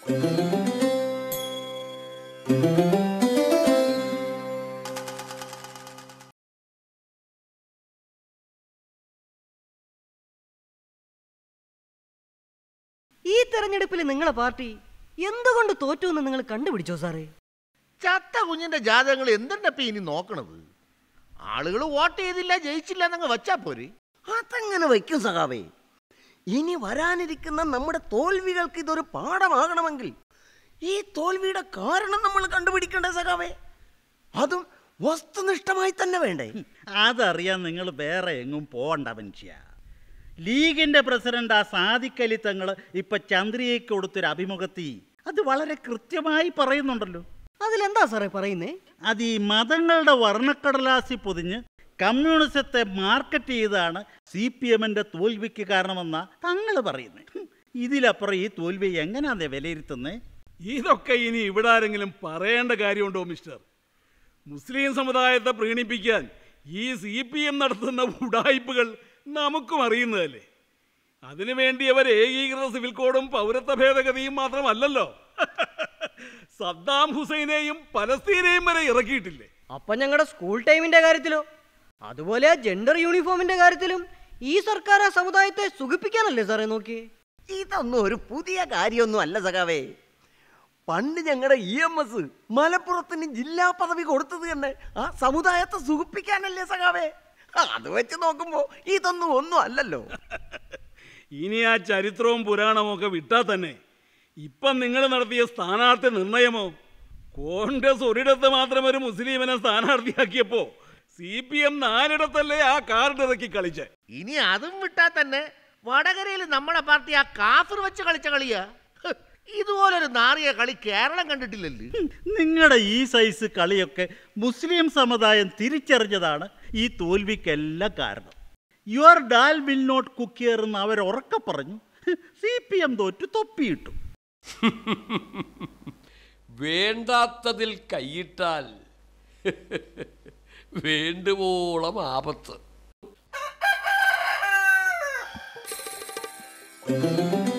ഈ തെരഞ്ഞെടുപ്പിൽ നിങ്ങളെ പാർട്ടി എന്തുകൊണ്ട് തോറ്റു എന്ന് നിങ്ങൾ കണ്ടുപിടിച്ചോ സാറേ ചത്ത കുഞ്ഞിന്റെ ജാതകങ്ങൾ എന്തിനപ്പ ഇനി നോക്കണത് ആളുകൾ വോട്ട് ചെയ്തില്ല ജയിച്ചില്ല എന്നങ്ങ് വച്ചാ പോരെ അതെങ്ങനെ വയ്ക്കും സഖാവേ ഇനി വരാനിരിക്കുന്ന നമ്മുടെ തോൽവികൾക്ക് ഇതൊരു പാഠമാകണമെങ്കിൽ ഈ തോൽവിയുടെ കാരണം നമ്മൾ കണ്ടുപിടിക്കണ്ടേ സഖാവേ അതും വസ്തുനിഷ്ഠമായി തന്നെ വേണ്ടേ അതറിയാൻ നിങ്ങൾ വേറെ എങ്ങും പോകണ്ട മനുഷ്യ ലീഗിന്റെ പ്രസിഡന്റ് ആ സാദിഖലി തങ്ങൾ ഇപ്പൊ ചന്ദ്രിയയ്ക്ക് കൊടുത്തൊരു അഭിമുഖത്തി അത് വളരെ കൃത്യമായി പറയുന്നുണ്ടല്ലോ അതിലെന്താ സാറേ പറയുന്നേ അത് ഈ മതങ്ങളുടെ വർണ്ണക്കടലാസി പൊതിഞ്ഞ് കമ്മ്യൂണിസത്തെ മാർക്കറ്റ് ചെയ്താണ് സി പി എമ്മിന്റെ തോൽവിക്ക് കാരണമെന്ന തങ്ങൾ പറയുന്നത് ഹും, ഇതിലപ്പുറം ഈ തോൽവി എങ്ങനെയാന്നേ വിലയിരുത്തുന്നേ ഇതൊക്കെ ഇനി ഇവിടെ ആരെങ്കിലും പറയേണ്ട കാര്യമുണ്ടോ മിസ്റ്റർ മുസ്ലിം സമുദായത്തെ പ്രീണിപ്പിക്കാൻ ഈ സി പി എം നടത്തുന്ന ഉടായ്പകൾ നമുക്കും അറിയുന്നതല്ലേ അതിനുവേണ്ടി അവർ ഏകീകൃത സിവിൽ കോഡും പൗരത്വ ഭേദഗതിയും മാത്രമല്ലല്ലോ സദ്ദാം ഹുസൈനെയും പലസ്തീനെയും വരെ ഇറക്കിയിട്ടില്ലേ അപ്പൊ ഞങ്ങളുടെ സ്കൂൾ ടൈമിന്റെ കാര്യത്തിലോ അതുപോലെ ജെൻഡർ യൂണിഫോമിന്റെ കാര്യത്തിലും ഈ സർക്കാർ ആ സമുദായത്തെ സുഖിപ്പിക്കാനല്ലേ സാറേ നോക്കി ഇതൊന്നും ഒരു പുതിയ കാര്യമൊന്നും അല്ല സഖാവേ പണ്ട് ഞങ്ങളുടെ ഇ എം എസ് മലപ്പുറത്തിന് ജില്ലാ പദവി കൊടുത്തത് തന്നെ ആ സമുദായത്തെ സുഖിപ്പിക്കാനല്ലേ സഖാവേ അത് വെച്ച് നോക്കുമ്പോ ഇതൊന്നും ഒന്നും അല്ലല്ലോ ഇനി ആ ചരിത്രവും പുരാണവും ഒക്കെ വിട്ടാൽ തന്നെ ഇപ്പം നിങ്ങൾ നടത്തിയ സ്ഥാനാർത്ഥി നിർണയമോ കോൺഗ്രസ് ഒരിടത്ത് മാത്രം ഒരു മുസ്ലിമിനെ സ്ഥാനാർത്ഥിയാക്കിയപ്പോ സി പി എം നാലിടത്തല്ലേ ആ കാർഡ് ഇറക്കി കളിച്ചേ ഇനി അതും വിട്ടാൽ തന്നെ വടകരയിൽ നമ്മളെ പാർട്ടി ആ കാഫർ വെച്ച് കളിച്ച കളിയാ ഹ്, ഇതുപോലൊരു നാറിയ കളി കേരളം കണ്ടിട്ടില്ലല്ലോ നിങ്ങളുടെ ഈ സൈസ് കളിയൊക്കെ മുസ്ലിം സമുദായം തിരിച്ചറിഞ്ഞതാണ് ഈ തോൽവിക്കെല്ലാം കാരണം your dal will not cook here എന്ന് അവർ ഉറക്കെ പറഞ്ഞു സി പി എം തോറ്റു തൊപ്പിയിട്ടു വേണ്ടാത്തതിൽ കൈയിട്ടാൽ വേണ്ടുവോളം ആപത്ത്